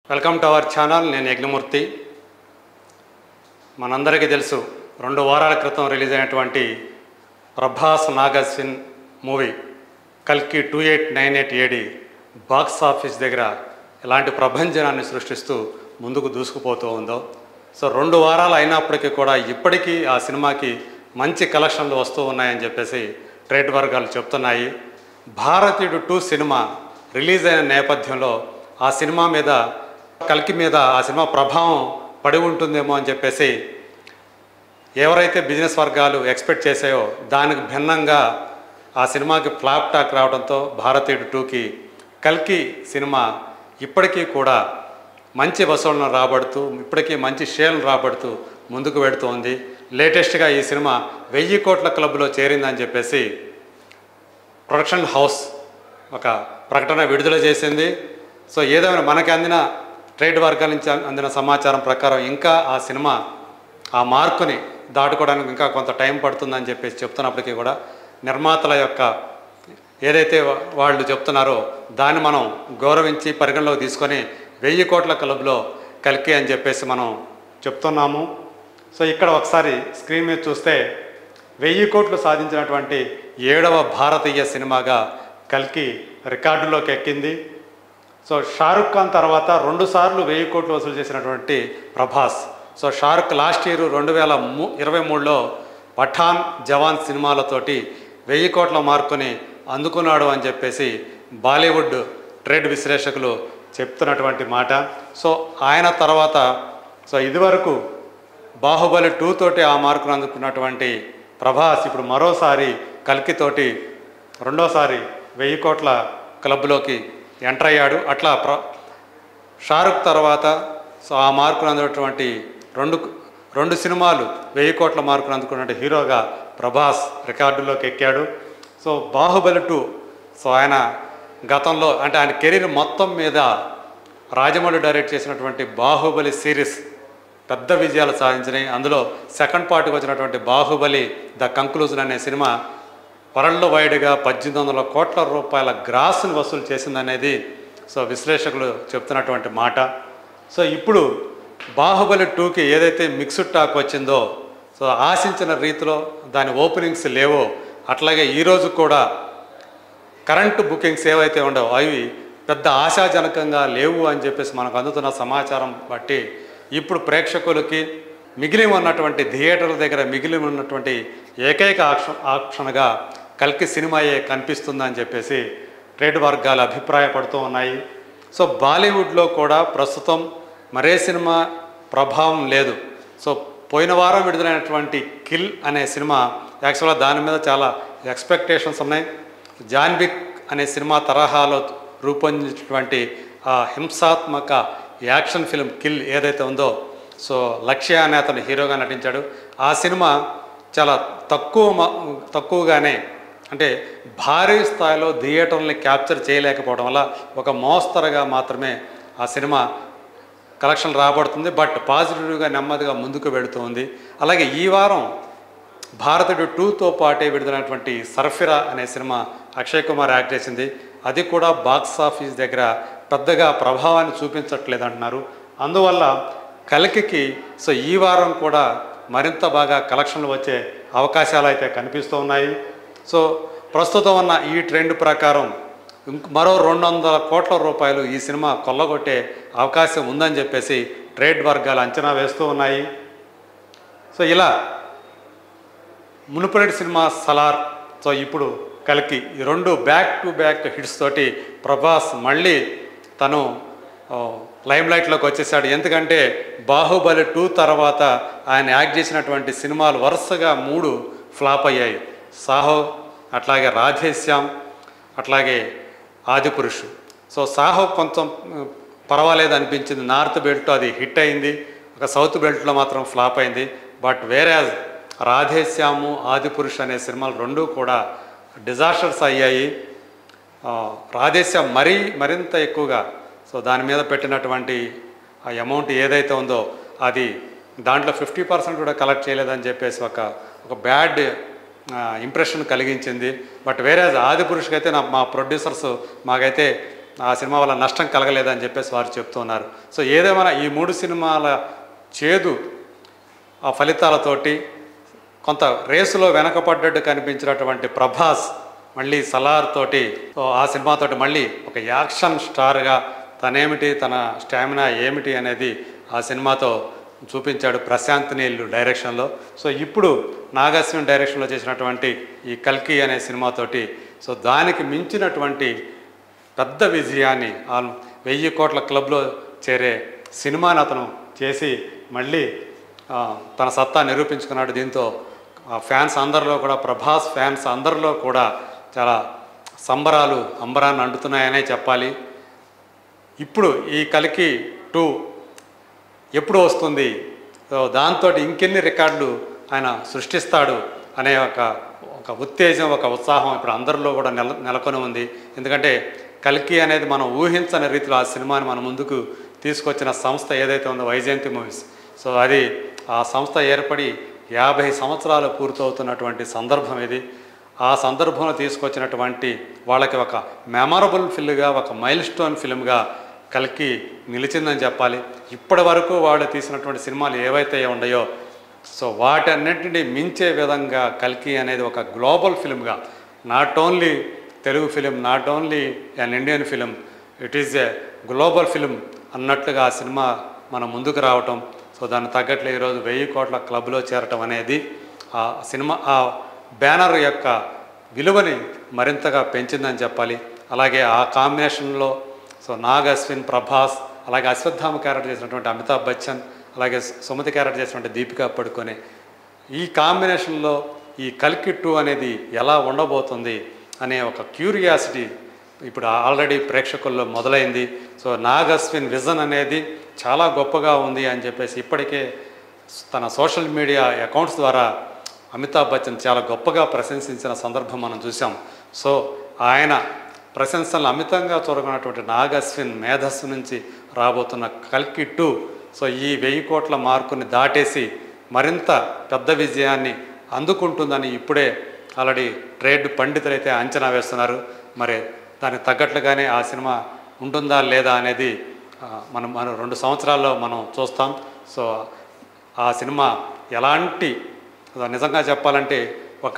welcome to our channel నేను యజ్ఞమూర్తి మనందరికీ తెలుసు రెండు వారాల క్రితం రిలీజ్ అయినటువంటి ప్రభాస్ నాగస్విన్ మూవీ కల్కి two eight nine eight AD box office దగ్గర ఎలాంటి ప్రభంజనాన్ని సృష్టిస్తూ ముందుకు దూసుకుపోతూ ఉందో సో రెండు వారాలు అయినప్పటికీ కూడా ఇప్పటికీ ఆ సినిమాకి మంచి కలెక్షన్లు వస్తూ ఉన్నాయని చెప్పేసి ట్రేడ్ వర్గాలు చెప్తున్నాయి భారతీయుడు టూ సినిమా రిలీజ్ అయిన నేపథ్యంలో ఆ సినిమా మీద కల్కి మీద ఆ సినిమా ప్రభావం పడి ఉంటుందేమో అని చెప్పేసి ఎవరైతే బిజినెస్ వర్గాలు ఎక్స్పెక్ట్ చేసాయో దానికి భిన్నంగా ఆ సినిమాకి ఫ్లాప్ టాక్ రావడంతో భారతీయుడు టూకి కల్కి సినిమా ఇప్పటికీ కూడా మంచి వసూళ్లను రాబడుతూ ఇప్పటికీ మంచి షేర్లను రాబడుతూ ముందుకు వెడుతోంది లేటెస్ట్గా ఈ సినిమా వెయ్యి కోట్ల క్లబ్లో చేరిందని చెప్పేసి ప్రొడక్షన్ హౌస్ ఒక ప్రకటన విడుదల చేసింది సో ఏదైనా మనకి అందిన ట్రేడ్ వర్గాల నుంచి అందిన సమాచారం ప్రకారం ఇంకా ఆ సినిమా ఆ మార్కుని దాటుకోవడానికి ఇంకా కొంత టైం పడుతుందని చెప్పేసి చెప్తున్నప్పటికీ కూడా నిర్మాతల యొక్క ఏదైతే వా- వాళ్ళు చెప్తున్నారో దాన్ని మనం గౌరవించి పరిగణలోకి తీసుకొని వెయ్యి కోట్ల క్లబ్లో కలికి అని చెప్పేసి మనం చెప్తున్నాము సో ఇక్కడ ఒకసారి స్క్రీన్ మీద చూస్తే వెయ్యి కోట్లు సాధించినటువంటి ఏడవ భారతీయ సినిమాగా కల్కి రికార్డులోకి ఎక్కింది సో షారుఖ్ ఖాన్ తర్వాత రెండు సార్లు వెయ్యి కోట్లు వసూలు చేసినటువంటి Prabhas so Shahrukh last year రెండు వేల మూ ఇరవై మూడులో పఠాన్ జవాన్ సినిమాలతోటి వెయ్యి కోట్ల మార్కుని అందుకున్నాడు అని చెప్పేసి బాలీవుడ్ ట్రేడ్ విశ్లేషకులు చెప్తున్నటువంటి మాట సో ఆయన తర్వాత సో ఇదివరకు బాహుబలి టూ తోటి ఆ మార్కును అందుకున్నటువంటి ప్రభాస్ ఇప్పుడు మరోసారి కల్కితోటి రెండోసారి వెయ్యి కోట్ల క్లబ్లోకి ఎంటర్ అయ్యాడు అట్లా ప్ర షారుఖ్ తర్వాత సో ఆ మార్కును అందుకున్నటువంటి రెండు రెండు సినిమాలు వెయ్యి కోట్ల మార్కును అందుకున్న హీరోగా ప్రభాస్ రికార్డులోకి ఎక్కాడు సో బాహుబలి టూ సో ఆయన గతంలో అంటే ఆయన కెరీర్ మొత్తం మీద రాజమౌళి డైరెక్ట్ చేసినటువంటి బాహుబలి సిరీస్ పెద్ద విజయాలు సాధించినాయి అందులో సెకండ్ పార్ట్కి వచ్చినటువంటి బాహుబలి ద కంక్లూజన్ అనే సినిమా వరల్డ్ వైడ్గా పద్దెనిమిది వందల కోట్ల రూపాయల గ్రాస్ని వసూలు చేసిందనేది సో విశ్లేషకులు చెప్తున్నటువంటి మాట సో ఇప్పుడు బాహుబలి టూకి ఏదైతే మిక్స్డ్ టాక్ వచ్చిందో సో ఆశించిన రీతిలో దాని ఓపెనింగ్స్ లేవో అట్లాగే ఈరోజు కూడా కరెంటు బుకింగ్స్ ఏవైతే ఉండవో అవి పెద్ద ఆశాజనకంగా లేవు అని చెప్పేసి మనకు అందుతున్న సమాచారం బట్టి ఇప్పుడు ప్రేక్షకులకి మిగిలి ఉన్నటువంటి థియేటర్ల దగ్గర మిగిలి ఉన్నటువంటి ఏకైక ఆప్షన్ ఆప్షన్గా కల్కి సినిమాయే కనిపిస్తుందని చెప్పేసి ట్రేడ్ వర్గాలు అభిప్రాయపడుతూ ఉన్నాయి సో బాలీవుడ్లో కూడా ప్రస్తుతం మరే సినిమా ప్రభావం లేదు సో పోయిన వారం విడుదలైనటువంటి కిల్ అనే సినిమా యాక్చువల్గా దాని మీద చాలా ఎక్స్పెక్టేషన్స్ ఉన్నాయి జాన్విక్ అనే సినిమా తరహాలో రూపొందించినటువంటి ఆ హింసాత్మక యాక్షన్ ఫిల్మ్ కిల్ ఏదైతే ఉందో సో లక్ష్య అనే అతను హీరోగా నటించాడు ఆ సినిమా చాలా తక్కువ మ- తక్కువగానే అంటే భారీ స్థాయిలో థియేటర్ని క్యాప్చర్ చేయలేకపోవడం వల్ల ఒక మోస్తరుగా మాత్రమే ఆ సినిమా కలెక్షన్ రాబడుతుంది బట్ పాజిటివ్గా నెమ్మదిగా ముందుకు వెళుతుంది అలాగే ఈ వారం భారతుడు టూతో పాటే విడుదలైనటువంటి సర్ఫిరా అనే సినిమా అక్షయ్ కుమార్ యాక్ట్ చేసింది అది కూడా బాక్స్ ఆఫీస్ దగ్గర పెద్దగా ప్రభావాన్ని చూపించట్లేదు అంటున్నారు అందువల్ల కలికికి సో ఈ వారం కూడా మరింత బాగా కలెక్షన్లు వచ్చే అవకాశాలు అయితే కనిపిస్తూ ఉన్నాయి సో ప్రస్తుతం ఉన్న ఈ ట్రెండ్ ప్రకారం ఇంక మరో రెండు వందల కోట్ల రూపాయలు ఈ సినిమా కొల్లగొట్టే అవకాశం ఉందని చెప్పేసి ట్రేడ్ వర్గాలు అంచనా వేస్తూ ఉన్నాయి సో ఇలా మునుపటి సినిమా సలార్ సో ఇప్పుడు కలికి ఈ రెండు బ్యాక్ టు బ్యాక్ హిట్స్ తోటి ప్రభాస్ మళ్ళీ తను లైమ్ లైట్లోకి వచ్చేసాడు ఎందుకంటే బాహుబలి టూ తర్వాత ఆయన యాక్ట్ చేసినటువంటి సినిమాలు వరుసగా మూడు ఫ్లాప్ అయ్యాయి సాహో అట్లాగే రాధేశ్యామ్ అట్లాగే ఆదిపురుషు సో సాహో కొంచెం ఉమ్, పర్వాలేదు అనిపించింది నార్త్ బెల్ట్ అది హిట్ అయింది ఒక సౌత్ బెల్ట్లో మాత్రం ఫ్లాప్ అయింది బట్ వేరే రాధేశ్యాము ఆదిపురుష్ అనే సినిమాలు రెండూ కూడా డిజాస్టర్స్ అయ్యాయి ఆ, రాధేశ్యాం మరీ మరింత ఎక్కువగా సో దాని మీద పెట్టినటువంటి ఆ అమౌంట్ ఏదైతే ఉందో అది దాంట్లో ఫిఫ్టీ పర్సెంట్ కూడా కలెక్ట్ చేయలేదని చెప్పేసి ఒక ఒక బ్యాడ్ ఇంప్రెషన్ కలిగించింది బట్ వేరే ఆది పురుషుకైతే నా మా ప్రొడ్యూసర్స్ మాకైతే ఆ సినిమా వల్ల నష్టం కలగలేదని చెప్పేసి వారు చెప్తున్నారు సో ఏదేమైనా ఈ మూడు సినిమాల చేదు ఆ ఫలితాలతోటి కొంత రేసులో వెనకపడ్డట్టు కనిపించినటువంటి ప్రభాస్ మళ్ళీ సలార్ తోటి సో ఆ సినిమాతోటి మళ్ళీ ఒక యాక్షన్ స్టార్గా తనేమిటి తన స్టామినా ఏమిటి అనేది ఆ సినిమాతో చూపించాడు ప్రశాంత్ నీళ్ళు డైరెక్షన్లో సో ఇప్పుడు నాగాశ్విన్ డైరెక్షన్లో చేసినటువంటి ఈ కల్కి అనే సినిమాతోటి సో దానికి మించినటువంటి పెద్ద విజయాన్ని ఆ వెయ్యి కోట్ల క్లబ్లో చేరే సినిమాని అతను చేసి మళ్ళీ ఆ, తన సత్తా నిరూపించుకున్నాడు దీంతో ఆ ఫ్యాన్స్ అందరిలో కూడా ప్రభాస్ ఫ్యాన్స్ అందరిలో కూడా చాలా సంబరాలు అంబరాన్ని అంటున్నాయనే చెప్పాలి ఇప్పుడు ఈ కలికి టూ ఎప్పుడు వస్తుంది సో దాంతో ఇంకెన్ని రికార్డులు ఆయన సృష్టిస్తాడు అనే ఒక ఒక ఉత్తేజం ఒక ఉత్సాహం ఇప్పుడు అందరిలో కూడా నెల నెలకొని ఉంది ఎందుకంటే కల్కి అనేది మనం ఊహించని రీతిలో ఆ సినిమాని మన ముందుకు తీసుకొచ్చిన సంస్థ ఏదైతే ఉందో వైజయంతి మూవీస్ సో అది ఆ సంస్థ ఏర్పడి యాభై సంవత్సరాలు పూర్తవుతున్నటువంటి సందర్భం ఇది ఆ సందర్భంలో తీసుకొచ్చినటువంటి వాళ్ళకి ఒక మెమరబుల్ ఫిల్మ్గా ఒక మైల్ స్టోన్ ఫిల్మ్గా కలికి నిలిచిందని చెప్పాలి ఇప్పటి వరకు వాళ్ళు తీసినటువంటి సినిమాలు ఏవైతే ఉన్నాయో సో వాటన్నింటినీ మించే విధంగా కల్కి అనేది ఒక గ్లోబల్ ఫిల్మ్గా not only Telugu film not only an Indian film it is a global film అన్నట్లుగా ఆ సినిమా మన ముందుకు రావటం సో దానికి తగ్గట్లు ఈరోజు వెయ్యి కోట్ల క్లబ్లో చేరటం అనేది ఆ సినిమా ఆ బ్యానర్ యొక్క విలువని మరింతగా పెంచిందని చెప్పాలి అలాగే ఆ కాంబినేషన్లో సో నాగ్ అశ్విన్ ప్రభాస్ అలాగే అశ్వత్థామ క్యారెక్టర్ చేసినటువంటి అమితాబ్ బచ్చన్ అలాగే సుమతి క్యారెక్టర్ చేసినటువంటి దీపికా పడుకొని ఈ కాంబినేషన్లో ఈ కల్కి టూ అనేది ఎలా ఉండబోతుంది అనే ఒక క్యూరియాసిటీ ఇప్పుడు ఆల్రెడీ ప్రేక్షకుల్లో మొదలైంది సో నాగ్ అశ్విన్ విజన్ అనేది చాలా గొప్పగా ఉంది అని చెప్పేసి ఇప్పటికే తన సోషల్ మీడియా అకౌంట్స్ ద్వారా అమితాబ్ బచ్చన్ చాలా గొప్పగా ప్రశంసించిన సందర్భం మనం చూసాం సో ఆయన ప్రశంసలు అమితంగా చూరగొన్నటువంటి నాగ్ అశ్విన్ మేధస్సు నుంచి రాబోతున్న కల్కి టూ సో ఈ వెయ్యి కోట్ల మార్కుని దాటేసి మరింత పెద్ద విజయాన్ని అందుకుంటుందని ఇప్పుడే ఆల్రెడీ ట్రేడ్ పండితులైతే అంచనా వేస్తున్నారు మరి దానికి తగ్గట్లుగానే ఆ సినిమా ఉంటుందా లేదా అనేది ఆ, మనం మనం రెండు సంవత్సరాల్లో మనం చూస్తాం సో ఆ సినిమా ఎలాంటి నిజంగా చెప్పాలంటే ఒక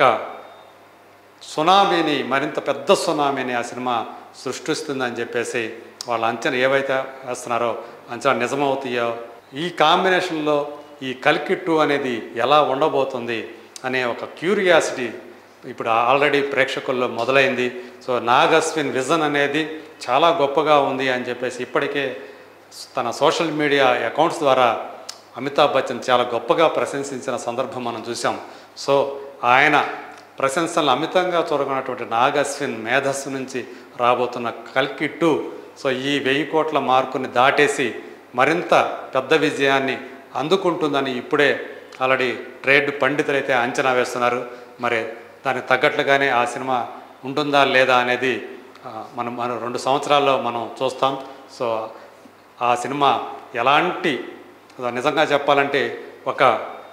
సునామీని మరింత పెద్ద సునామీని ఆ సినిమా సృష్టిస్తుందని చెప్పేసి వాళ్ళ అంచనా ఏవైతే వేస్తున్నారో అంచనా నిజమవుతాయో ఈ కాంబినేషన్లో ఈ కల్కి టూ అనేది ఎలా ఉండబోతుంది అనే ఒక క్యూరియాసిటీ ఇప్పుడు ఆల్రెడీ ప్రేక్షకుల్లో మొదలైంది సో నాగ్ అశ్విన్ విజన్ అనేది చాలా గొప్పగా ఉంది అని చెప్పేసి ఇప్పటికే తన సోషల్ మీడియా అకౌంట్స్ ద్వారా అమితాబ్ బచ్చన్ చాలా గొప్పగా ప్రశంసించిన సందర్భం మనం చూసాం సో ఆయన ప్రశంసలు అమితంగా చూరగొన్నటువంటి నాగ్ అశ్విన్ మేధస్సు నుంచి రాబోతున్న కల్కి టూ సో ఈ వెయ్యి కోట్ల మార్కుని దాటేసి మరింత పెద్ద విజయాన్ని అందుకుంటుందని ఇప్పుడే ఆల్రెడీ ట్రేడ్ పండితులైతే అంచనా వేస్తున్నారు మరి దానికి తగ్గట్లుగానే ఆ సినిమా ఉంటుందా లేదా అనేది ఆ, మనం మనం రెండు సంవత్సరాల్లో మనం చూస్తాం సో ఆ సినిమా ఎలాంటి నిజంగా చెప్పాలంటే ఒక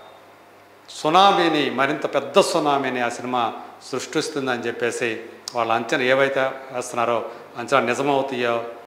సునామీని మరింత పెద్ద సునామీని ఆ సినిమా సృష్టిస్తుందని చెప్పేసి వాళ్ళ అంచనా ఏవైతే వేస్తున్నారో అంచనా నిజమవుతాయో